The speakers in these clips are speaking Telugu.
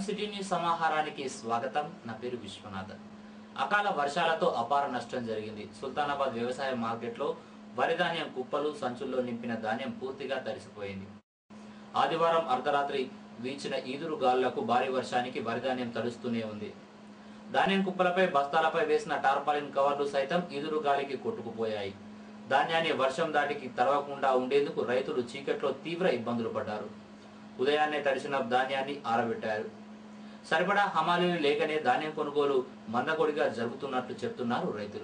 సిటీ న్యూస్ సమాహారానికి స్వాగతం నా పేరు విశ్వనాథ్ అకాల వర్షాలతో అపార నష్టం జరిగింది సుల్తానాబాద్ వ్యవసాయ మార్కెట్లో వరి ధాన్యం కుప్పలు సంచుల్లో నింపిన ధాన్యం పూర్తిగా తడిసిపోయింది ఆదివారం అర్ధరాత్రి వీచిన ఈదురు గాలులకు భారీ వర్షానికి వరి ధాన్యం తడుస్తూనే ఉంది ధాన్యం కుప్పలపై బస్తాలపై వేసిన టార్పాలిన్ కవర్లు సైతం ఈదురు గాలికి కొట్టుకుపోయాయి ధాన్యాన్ని వర్షం దాటికి తడవకుండా ఉండేందుకు రైతులు చీకట్లో తీవ్ర ఇబ్బందులు పడ్డారు ఉదయాన్నే తడిసిన ధాన్యాన్ని ఆరబెట్టారు సరిపడా హమాలీలు లేకనే ధాన్యం కొనుగోలు మందకొడిగా జరుగుతున్నట్లు చెప్తున్నారు రైతులు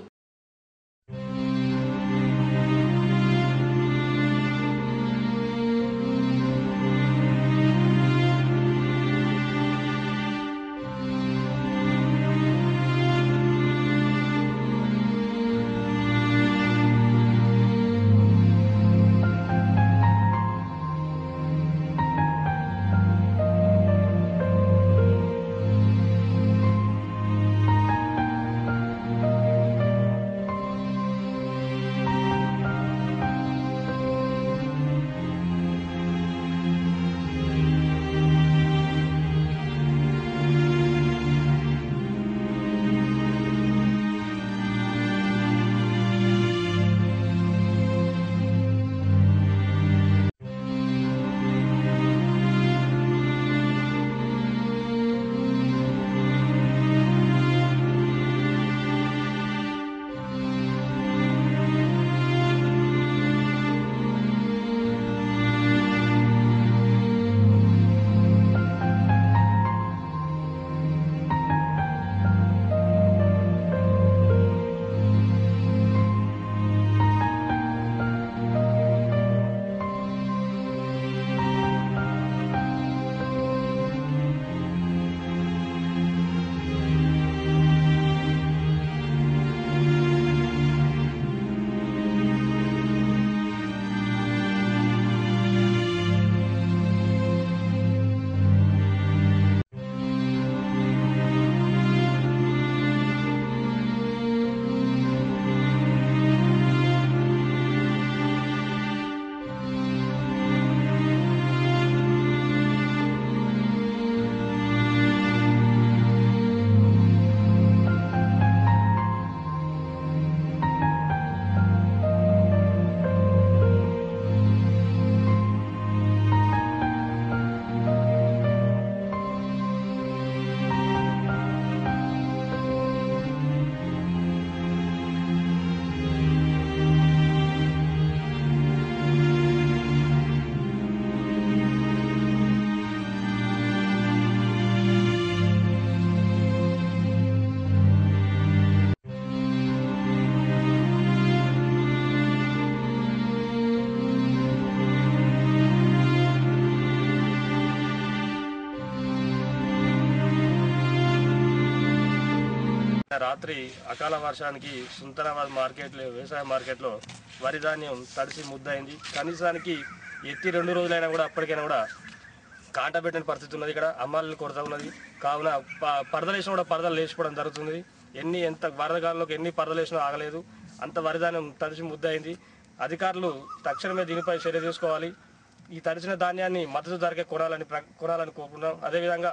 రాత్రి అకాల వర్షానికి సుల్తానాబాద్ మార్కెట్లో వ్యవసాయ మార్కెట్లో వరి ధాన్యం తడిసి ముద్దయింది కనీసానికి ఎత్తి రెండు రోజులైనా కూడా అప్పటికైనా కూడా కాంట పెట్టిన పరిస్థితి ఉన్నది ఇక్కడ అమ్మాయిలను కొరత ఉన్నది కావున ప- పరదలు వేసినా కూడా పరదలు లేచిపోవడం జరుగుతుంది ఎన్ని ఎంత వరదగాల్లోకి ఎన్ని పరదలు వేసినా ఆగలేదు అంత వరి ధాన్యం తడిసి ముద్దయింది అధికారులు తక్షణమే దీనిపై చర్య తీసుకోవాలి ఈ తడిసిన ధాన్యాన్ని మద్దతు ధరకే కొనాలని ప్ర- కొనాలని కోరుకుంటున్నాం అదేవిధంగా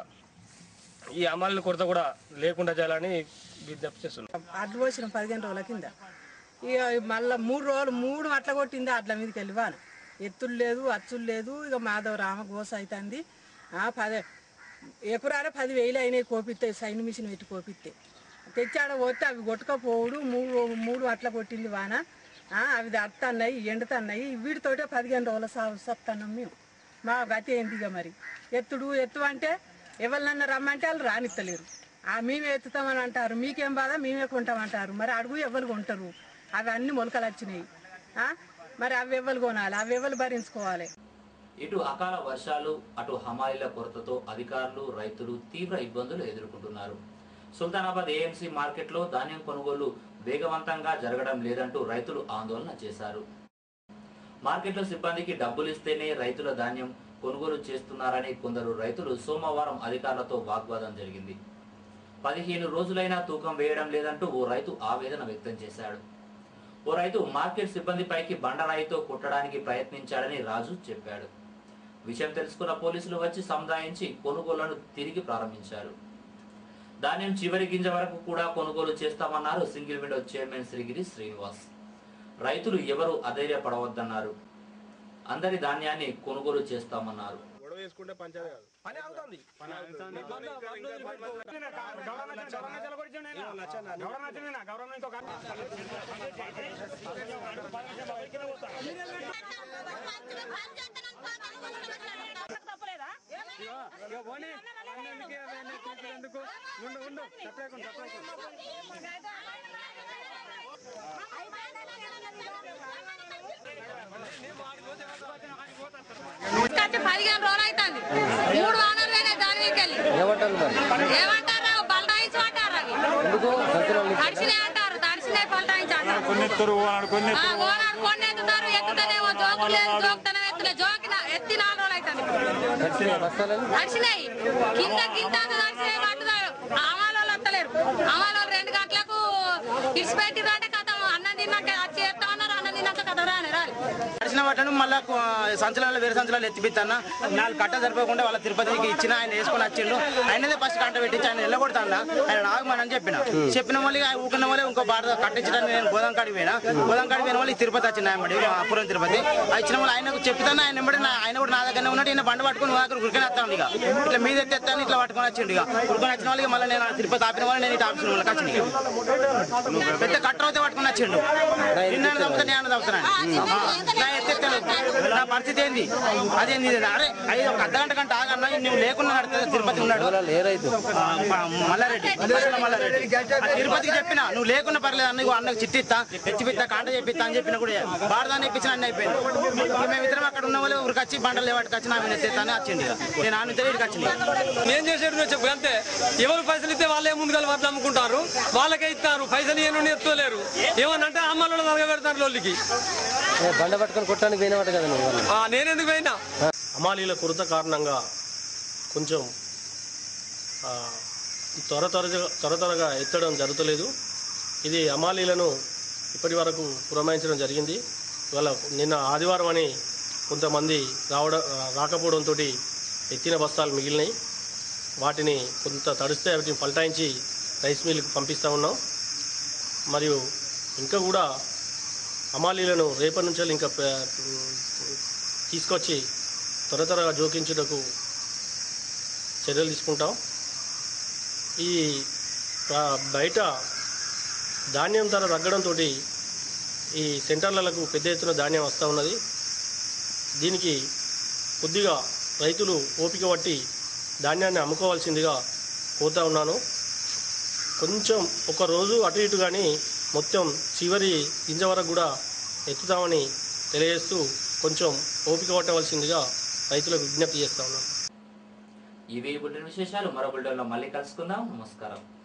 ఈ అమ్మాయిల కొరత కూడా లేకుండా చేయాలని విజ్ఞప్తి చేస్తున్నాం అడ్లు పోసిన పదిహేను రోజుల కింద ఇక మళ్ళీ మూడు రోజులు మూడు అట్ల కొట్టింది అట్ల మీదకి వెళ్ళి వాన ఎత్తులు లేదు అచ్చులు లేదు ఇక మాధవ రామ గోస అవుతుంది పదే ఎకరాలే పది వేలు అయినాయి కోపిస్తాయి సైన్ మిషన్ పెట్టి కోపిస్తాయి తెచ్చాడ పోతే అవి కొట్టుకపోవుడు మూడు మూడు అట్ల కొట్టింది వాన ఆ, అవి అత్తన్నాయి ఎండుతన్నాయి వీటితోటే పదిహేను రోజుల సా సత్తున్నాం మేము మా గతి ఏంది ఇక మరి ఎత్తుడు ఎత్తు అంటే ఎవరినన్నా రమ్మంటే వాళ్ళు రానిత్తలేరు ఆ మేమే ఎత్తుతామని అంటారు మీకేం బాధ మేమే కొంటామంటారు మరి అడుగు ఎవరు కొంటారు అవి అన్ని మొలకలు వచ్చినాయి ఆ? మరి అవి ఎవరు కొనాలి అవి ఎవరు భరించుకోవాలి ఇటు అకాల వర్షాలు అటు హమాలీల కొరతతో అధికారులు రైతులు తీవ్ర ఇబ్బందులు ఎదుర్కొంటున్నారు సుల్తానాబాద్ ఏఎంసీ మార్కెట్లో ధాన్యం కొనుగోలు వేగవంతంగా జరగడం లేదంటూ రైతులు ఆందోళన చేశారు మార్కెట్లో సిబ్బందికి డబ్బులు ఇస్తేనే రైతుల ధాన్యం కొనుగోలు చేస్తున్నారని కొందరు రైతులు సోమవారం అధికారులతో వాగ్వాదం జరిగింది పదిహేను రోజులైనా తూకం వేయడం లేదంటూ ఓ రైతు ఆవేదన వ్యక్తం చేశాడు ఓ రైతు మార్కెట్ సిబ్బందిపైకి బండరాయితో కొట్టడానికి ప్రయత్నించాడని రాజు చెప్పాడు విషయం తెలుసుకున్న పోలీసులు వచ్చి సముదాయించి కొనుగోళ్లను తిరిగి ప్రారంభించారు ధాన్యం చివరి గింజ వరకు కూడా కొనుగోలు చేస్తామన్నారు single window chairman Srigiri Srinivas రైతులు ఎవరు అధైర్యపడవద్దన్నారు అందరి ధాన్యాన్ని కొనుగోలు చేస్తామన్నారు గొడవ వేసుకుంటే పంచాయతీ కాదు పని అవుతుంది పని తీసుకొచ్చి పదిహేను రోజులు అవుతుంది మూడు వానలు పోయినాయి దాని మీదకి వెళ్ళి ఏమంటారు బలటాయించి అంటారు అవి తడిసినాయి అంటారు తడిసినాయి బలటాయించి అంటారు కొన్నెత్తరు కొన్ని ఆ, ఓనాడు కొన్ని ఎత్తుతారు ఎత్తుతనేమో జోకు లేదు జోకుతనం ఎత్తులే జోకిన ఎత్తి నాలుగు రోజులు అవుతుంది తడిసినాయి కింద కింద తడిసినాయి పట్టుతారు అమాలో వస్తలేరు అమాలో రెండు గంటలకు ఇడిచిపెట్టిరు అంటే కథ అన్నం తిన్నాక వచ్చి ఎత్తా ఉన్నారు అన్నం తిన్నాక కథ రాని రాలి దర్శన పట్టణం మళ్ళా సంచలాలు వేరే సంచలాలు ఎత్తిపిస్తాను నాలుగు కట్ట సరిపోకుండా వాళ్ళ తిరుపతికి ఇచ్చిన ఆయన వేసుకొని వచ్చిండు ఆయనదే ఫస్ట్ కంట పెట్టించి ఆయన వెళ్ళగొడతాను ఆయన నాగమని చెప్పిన చెప్పిన వాళ్ళు ఊకున్న వాళ్ళు ఇంకో బాట కట్టించడానికి నేను గోదాం కాడికి పోయినా గోదాం కాడికి పోయిన వాళ్ళు ఈ తిరుపతి వచ్చిన ఆయనబడి అపురం తిరుపతి ఆ ఇచ్చిన వాళ్ళు ఆయనకు చెప్తాను ఆయన వెంబడి నా- ఆయన కూడా నా దగ్గరనే ఉన్నాడు ఈయన బండి పట్టుకుని నా దగ్గర ఉరికని వస్తాను ఇక ఇట్లా మీద ఎత్తేస్తాను ఇట్లా పట్టుకొని వచ్చిండు ఇక ఉరికొని వచ్చిన వాళ్ళకి మళ్ళీ నేను ఆ తిరుపతి ఆపిన వాళ్ళు నేను ఇటు ఆపిన వాళ్ళకి వచ్చింది ఇక. పెద్ద కట్టర్ అయితే పట్టుకుని వచ్చిండు నిన్న చంపుతా నేను చంపుతున్నాను నా ఎత్తెత్తాను నా పరిస్థితి ఏంది అదేంది ఇది? అరే ఐదు ఒక అర్ధ గంట గంట ఆగన్నా నువ్వు లేకుండా నడుతుంది తిరుపతి ఉన్నాడు ఆ, మ- మల్లారెడ్డి బసల మల్లారెడ్డి ఆ తిరుపతికి చెప్పిన నువ్వు లేకుండా పర్లేదు అన్న ఇగో అన్నకు చిట్టిస్తా తెచ్చిపిస్తా కాంట చెప్పిస్తా అని చెప్పిన కూడా బారదాన్ని ఇప్పించిన అన్న అయిపోయింది ఇక మేమిద్దరం అక్కడ ఉన్న వాళ్ళు ఊరికి వచ్చి బండలు లేవాటికి వచ్చి నా మీద ఎత్తేస్తాను వచ్చింది ఇక. నేను ఆమె ఇక్కడికి వచ్చింది ఏం చేసేది నువ్వు చెప్పు అంతే ఎవరు పైసలు ఇస్తే వాళ్ళే ముందుగా వడ్లు అమ్ముకుంటారు వాళ్ళకే ఇస్తారు పైసలు ఏ నుండి ఎత్తుకోలేరు ఏమన్నంటే అమ్మలో తరగబెడతారు లోళ్ళకి బండ పట్టుకొని కొట్టడానికి పోయినమాట కదా నువ్వు వాళ్ళు. ఆ, నేనెందుకు పోయినా అమాలీల కొరత కారణంగా కొంచెం ఆ, త్వర త్వరగా త్వర త్వరగా ఎత్తడం జరుగుతలేదు ఇది అమాలీలను ఇప్పటి వరకు పురమాయించడం జరిగింది ఇవాళ నిన్న ఆదివారం అని కొంతమంది రావడం రాకపోవడంతో ఎత్తిన బస్తాలు మిగిలినాయి వాటిని కొంత తడిస్తే వాటిని పల్టాయించి రైస్ మిల్కి పంపిస్తూ ఉన్నాం మరియు ఇంకా కూడా అమాలీలను రేపటి నుంచి ఇంకా ప- తీసుకొచ్చి త్వర త్వరగా జోకించుటకు చర్యలు తీసుకుంటాం ఈ ప్ర- బయట ధాన్యం ధర తగ్గడంతో ఈ సెంటర్లకు పెద్ద ఎత్తున ధాన్యం వస్తూ ఉన్నది దీనికి కొద్దిగా రైతులు ఓపిక పట్టి ధాన్యాన్ని అమ్ముకోవాల్సిందిగా కోరుతా ఉన్నాను కొంచెం ఒక రోజు అటు ఇటు కానీ మొత్తం చివరి గింజ వరకు కూడా ఎత్తుతామని తెలియజేస్తూ కొంచెం ఓపిక పట్టవలసిందిగా రైతులకు విజ్ఞప్తి చేస్తా ఉన్నాను ఇవి బుల్టెన్ విశేషాలు మరో బుల్టెన్లో మళ్ళీ కలుసుకుందాం నమస్కారం